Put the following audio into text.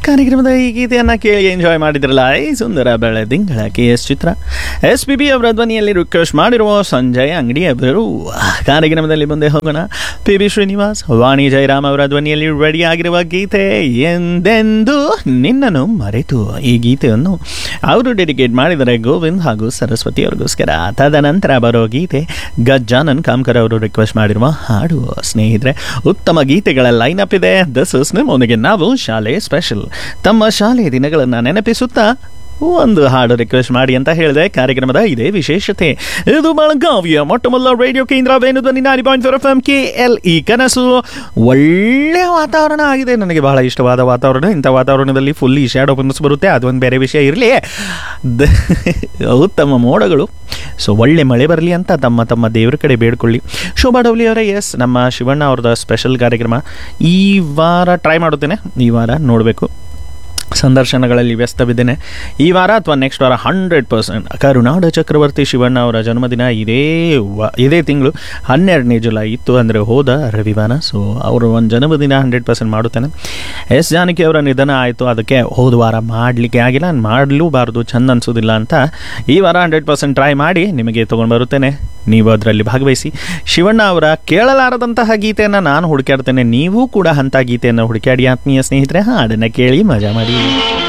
ಕಾರ್ಯಕ್ರಮದ ಈ ಗೀತೆಯನ್ನು ಕೇಳಿ ಎಂಜಾಯ್ ಮಾಡಿದ್ರಲ್ಲ ಈ ಸುಂದರ ಬೆಳೆದಿಂಗಳ K S Chitra S P B ಅವರ ಧ್ವನಿಯಲ್ಲಿ ರಿಕ್ವೆಸ್ಟ್ ಮಾಡಿರುವ ಸಂಜಯ್ ಅಂಗಡಿ ಅವರು ಕಾರ್ಯಕ್ರಮದಲ್ಲಿ ಮುಂದೆ ಹೋಗೋಣ ಪಿ ಬಿ ಶ್ರೀನಿವಾಸ್ ವಾಣಿ ಜಯರಾಮ್ ಅವರ ಧ್ವನಿಯಲ್ಲಿ ರೆಡಿ ಆಗಿರುವ ಗೀತೆ ಎಂದೆಂದು ನಿನ್ನನ್ನು ಮರೆತು ಈ ಗೀತೆಯನ್ನು ಅವರು ಡೆಡಿಕೇಟ್ ಮಾಡಿದರೆ ಗೋವಿಂದ್ ಹಾಗೂ ಸರಸ್ವತಿ ಅವ್ರಿಗೋಸ್ಕರ ತದನಂತರ ಬರೋ ಗೀತೆ ಗಜ್ಜಾನನ್ ಕಾಮ್ಕರ್ ಅವರು ರಿಕ್ವೆಸ್ಟ್ ಮಾಡಿರುವ ಹಾಡು ಸ್ನೇಹಿತರೆ ಉತ್ತಮ ಗೀತೆಗಳ ಲೈನಪ್ ಇದೆ ದಿಸ್ ಇಸ್ ನಿಮ್ಮೊಂದಿಗೆ ನಾವು ಶಾಲೆ ಸ್ಪೆಷಲ್ ತಮ್ಮ ಶಾಲೆಯ ದಿನಗಳನ್ನು ನೆನಪಿಸುತ್ತಾ ಒಂದು ಹಾಡು ರಿಕ್ವೆಸ್ಟ್ ಮಾಡಿ ಅಂತ ಹೇಳಿದೆ ಕಾರ್ಯಕ್ರಮದ ಇದೇ ವಿಶೇಷತೆ ಇದು ಬೆಳಗಾವಿಯ ಮೊಟ್ಟ ಮೊದಲ ರೇಡಿಯೋ ಕೇಂದ್ರ ವೇಣುಧ್ವನಿ ನಾರಿ point four F M K L ಈ ಕನಸು ಒಳ್ಳೆಯ ವಾತಾವರಣ ಆಗಿದೆ ನನಗೆ ಬಹಳ ಇಷ್ಟವಾದ ವಾತಾವರಣ ಇಂಥ ವಾತಾವರಣದಲ್ಲಿ ಫುಲ್ ಈ ಶ್ಯಾಡೋ ಬಂದು ಬರುತ್ತೆ ಅದೊಂದು ಬೇರೆ ವಿಷಯ ಇರಲಿ ಉತ್ತಮ ಮೋಡಗಳು ಸೊ ಒಳ್ಳೆ ಮಳೆ ಬರಲಿ ಅಂತ ತಮ್ಮ ತಮ್ಮ ದೇವರ ಕಡೆ ಬೇಡ್ಕೊಳ್ಳಿ ಶೋಭಾ ಡೌಲಿ ಅವರೇ ಎಸ್ ನಮ್ಮ ಶಿವಣ್ಣ ಅವ್ರದ್ದು ಸ್ಪೆಷಲ್ ಕಾರ್ಯಕ್ರಮ ಈ ವಾರ ಟ್ರೈ ಮಾಡುತ್ತೇನೆ ಈ ವಾರ ನೋಡಬೇಕು ಸಂದರ್ಶನಗಳಲ್ಲಿ ವ್ಯಸ್ತವಿದ್ದೇನೆ ಈ ವಾರ ಅಥವಾ ನೆಕ್ಸ್ಟ್ ವಾರ ಹಂಡ್ರೆಡ್ ಪರ್ಸೆಂಟ್ ಕರುನಾಡ ಚಕ್ರವರ್ತಿ ಶಿವಣ್ಣ ಅವರ ಜನ್ಮದಿನ ಇದೇ ವ ಇದೇ ತಿಂಗಳು ಹನ್ನೆರಡನೇ ಜುಲೈ ಇತ್ತು ಅಂದರೆ ಹೋದ ರವಿವಾರ ಸೊ ಅವರು ಒಂದು ಜನ್ಮದಿನ ಹಂಡ್ರೆಡ್ ಪರ್ಸೆಂಟ್ ಮಾಡುತ್ತೇನೆ ಎಸ್ ಜಾನಕಿ ಅವರ ನಿಧನ ಆಯಿತು ಅದಕ್ಕೆ ಹೋದ ವಾರ ಮಾಡಲಿಕ್ಕೆ ಆಗಿಲ್ಲ ಮಾಡಲೂಬಾರ್ದು ಚಂದ ಅನಿಸೋದಿಲ್ಲ ಅಂತ ಈ ವಾರ ಹಂಡ್ರೆಡ್ ಪರ್ಸೆಂಟ್ ಟ್ರೈ ಮಾಡಿ ನಿಮಗೆ ತೊಗೊಂಡು ಬರುತ್ತೇನೆ ನೀವು ಅದರಲ್ಲಿ ಭಾಗವಹಿಸಿ ಶಿವಣ್ಣ ಅವರ ಕೇಳಲಾರದಂತಹ ಗೀತೆಯನ್ನು ನಾನು ಹುಡುಕಾಡ್ತೇನೆ ನೀವು ಕೂಡ ಅಂಥ ಗೀತೆಯನ್ನು ಹುಡುಕಾಡಿ ಆತ್ಮೀಯ ಸ್ನೇಹಿತರೆ ಹಾಡನ್ನು ಕೇಳಿ ಮಜಾ ಮಾಡಿ